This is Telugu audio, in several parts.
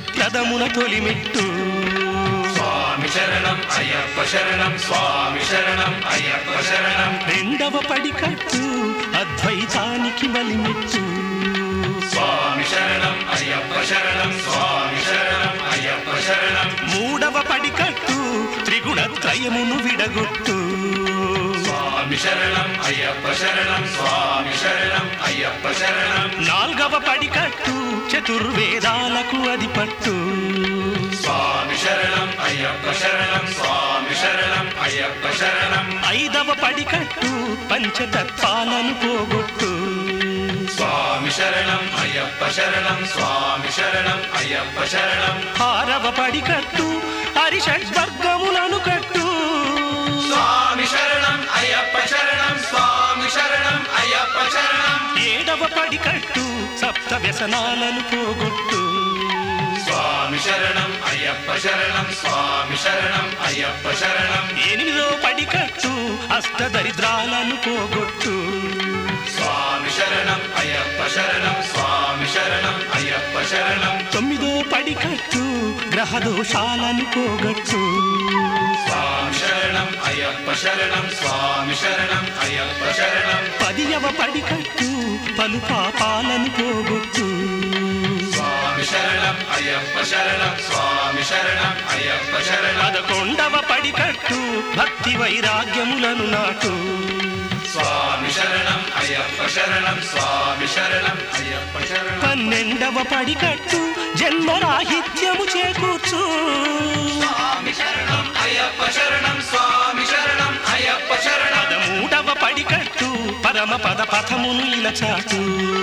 ప్రదమున తొలిమెట్టు స్వామి శరణం అయ్యప్ప శరణం స్వామి శరణం అయ్యప్ప శరణం రెండవ పడికట్టు అద్వైతానికి బలిమెట్టు స్వామి శరణం అయ్యప్ప శరణం స్వామి శరణం అయ్యప్ప శరణం మూడవ పడికట్టు త్రిగుణత్రయమును విడగొట్టు స్వామి శరణం అయ్యప్ప శరణం స్వామి శరణం అయ్యప్ప శరణం నాల్గవ పడికట్టు చతుర్వేదాలకు అది పట్టు స్వామి శరణం అయ్యప్ప శరణం స్వామి శరణం అయ్యప్ప శరణం ఐదవ పడికట్టు పంచతత్వాలను పోగొట్టు స్వామి శరణం అయ్యప్ప శరణం స్వామి శరణం అయ్యప్ప శరణం ఆరవ పడికట్టు హరిషడ్వర్గములను కట్టు స్వామి శరణం అయ్యప్ప శరణం స్వామి శరణం అయ్యప్ప శరణం ఏడవ పడికట్టు సప్త వ్యసనాలను పోగొట్టు స్వామి శరణం అయ్యప్ప శరణం స్వామి శరణం అయ్యప్ప శరణం ఎనిమిదో పడికట్టు అష్టదరిద్రాలను పోగొట్టు స్వామి శరణం అయ్యప్ప శరణం స్వామి శరణం అయ్యప్ప శరణం తొమ్మిదో పడికట్టు గ్రహ దోషాలను పోగొట్టు స్వామి శరణం అయ్యప్ప శరణం స్వామి శరణం అయ్యప్ప శరణం పదియవ పడికట్టు పలు పాపాలను పోగొట్టు స్వామి శరణం అయ్యప్ప శరణం స్వామి శరణం అయ్యప్ప శరణం పదకొండవ పడికట్టు భక్తి వైరాగ్యములను నాటు స్వామి శరణం అయ్యప్ప శరణం స్వామి శరణం అయ్యప్ప శరణం పన్నెండవ పడికట్టు జన్మరాహిత్యము చేకూర్చు స్వామి శరణం అయ్యప్ప శరణం స్వామి శరణం అయ్యప్ప శరణం పదమూడవ పడికట్టు పరమ పద పథమును ఇలా చాటు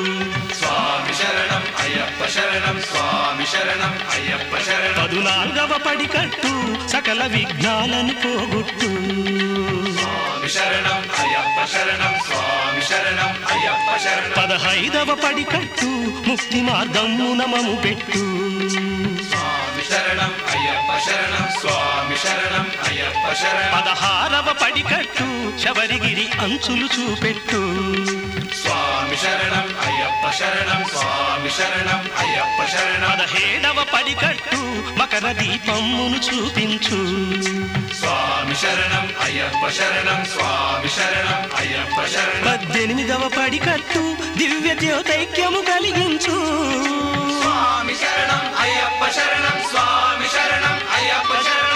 స్వామి శరణం అయ్యప్ప శరణం స్వామి శరణం అయ్యప్ప శరణం పదునాలుగవ పడికట్టు సకల విఘ్నాలను పోగొట్టు స్వామి శరణం అయ్యప్ప శరణం స్వామి శరణం అయ్యప్ప శరణం పదహైదవ పడికట్టు ముక్తి మార్గమున మము పెట్టు స్వామి శరణం అయ్యప్ప శరణం స్వామి శరణం అయ్యప్ప శరణం పదహారవ పడికట్టు శబరిగిరి అంచులు చూపెట్టు స్వామి శరణం అయ్యప్ప శరణం స్వామి శరణం అయ్యప్ప శరణం పదహేడవ పడికట్టు మకర దీపమును చూపించు స్వామి శరణం అయ్యప్ప శరణం స్వామి శరణం అయ్యప్ప శరణం పద్దెనిమిదవ పడికట్టు దివ్య జ్యోతైక్యము కలిగించు స్వామి శరణం అయ్యప్ప శరణం స్వామి శరణం అయ్యప్ప శరణం